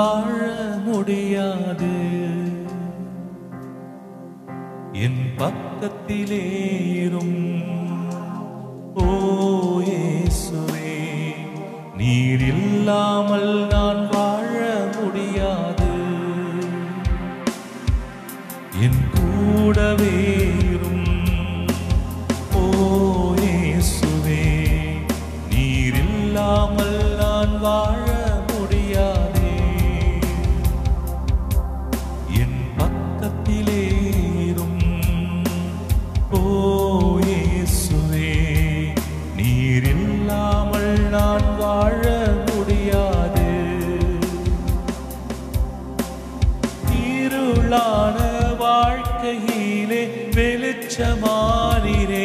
வாழ முடியாது என் பக்கத்திலேரும் ஓ இயேசுவே நீர் இல்லாமல் நான் வாழ முடியாது என் கூடவே இரும் ஓ இயேசுவே நீர் இல்லாமல் நான் வாழ முடியாதே என் பக்கத்திலே இரும் ஓ இயேசுவே நீர் இல்லாமல் நான் வாழ முடியாது இருளான வாழ்க்கையிலே வெளிச்சமானிரே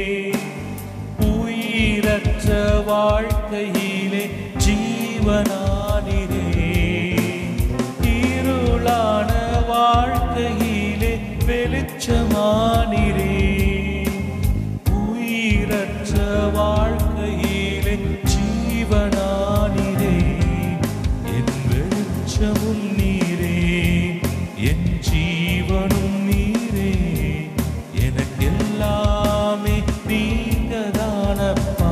உயிரற்ற வாழ்க்கையிலே ஜீவனானிரே இருளான வாழ்க்கையிலே வெளிச்சமானிரே உயிரற்ற வாழ்க்கையிலே ஜீவனானிரே என் வெளிச்சமும் நீரே என் ஜீவனும் நீரே எனக்கெல்லாமே நீங்க தானப்பா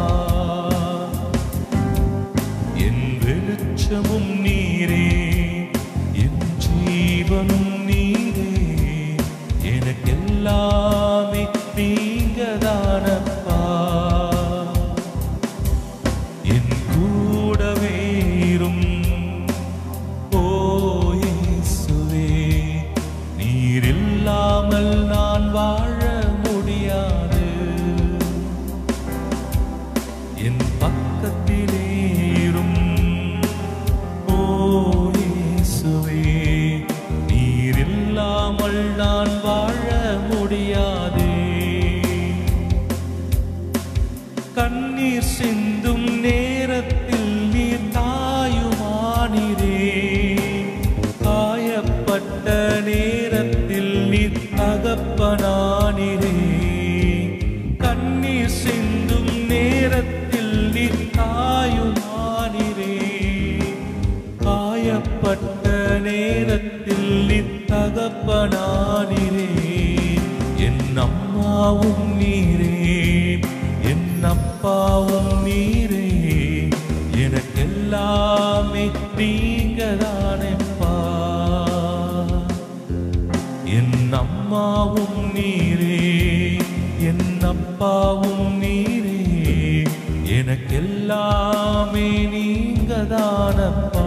என் வெளிச்சமும் நீரே என் ஜீவனும் நீரே எனக்கெல்லாமே நீங்க தானப்பா என் கூடவே இரும் ஓ இயேசுவே நீர் இல்லாமல் நான் வாழ முடியாது என் பக்கத்திலே இரும் ஓ இயேசுவே நீர் இல்லாமல் நான் வாழ முடியாதே கண்ணீர் சிந்தும் நேரத்தில் நீர் தாயுமானிரே காயப்பட்ட நேரத்தில் நீர் தகப்பனானிரே கண்ணீர் சிந்தும் நேரத்தில் நீர் தாயுமானிரே காயப்பட்ட நேரத்தில் நீர் தகப்பனானிரே என் அம்மாவும் நீரே என் அப்பாவும் நீரே எனக்கெல்லாமே நீங்க தானேப்பா என் அம்மாவும் நீரே என் அப்பாவும் நீரே எனக்கெல்லாமே நீங்க தானப்பா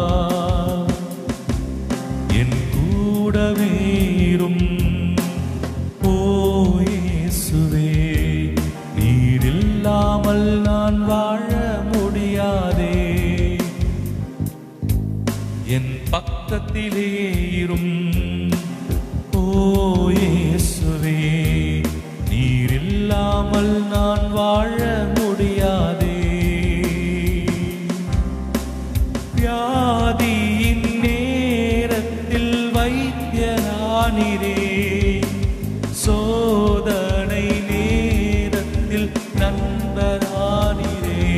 என் கூடவே இரும் ஓ இயேசுவே நீர் இல்லாமல் நான் வாழ முடியாதே என் பக்கத்திலே இரும் ஓ இயேசுவே நீர் இல்லாமல் நான் வாழ முடியாதே வியாதியின் நேரத்தில் வைத்தியரானிரே சோதனை நேரத்தில் நண்பரானிரே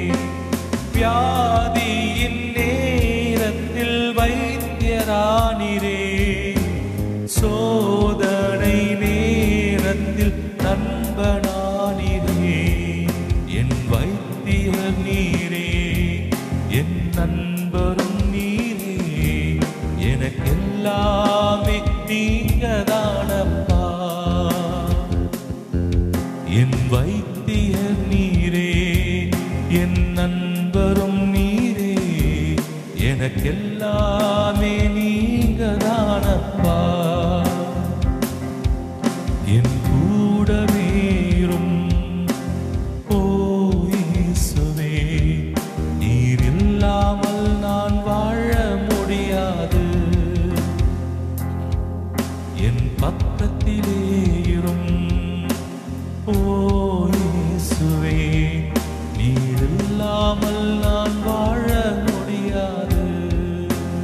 வியாதியின் நேரத்தில் வைத்தியரானிரே சோதனை நேரத்தில் நண்பனானிரே என் வைத்தியர் நீரே என் நண்பரும் நீரே எனக்கெல்லாமே நீங்க தானப்பா என் வைத்தியர் நீரே என் நண்பரும் நீரே எனக்கெல்லாமே நீங்க தானப்பா என் கூடவே இரும் ஓ இயேசுவே நீர் இல்லாமல் நான் வாழ முடியாது என் பக்கத்திலே இரும் ஓ இயேசுவே நீர் இல்லாமல் நான் வாழ முடியாது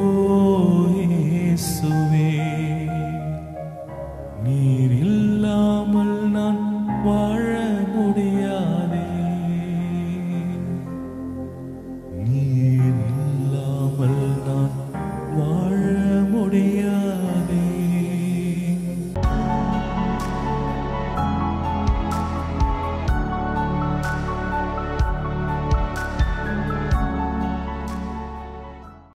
இயேசுவே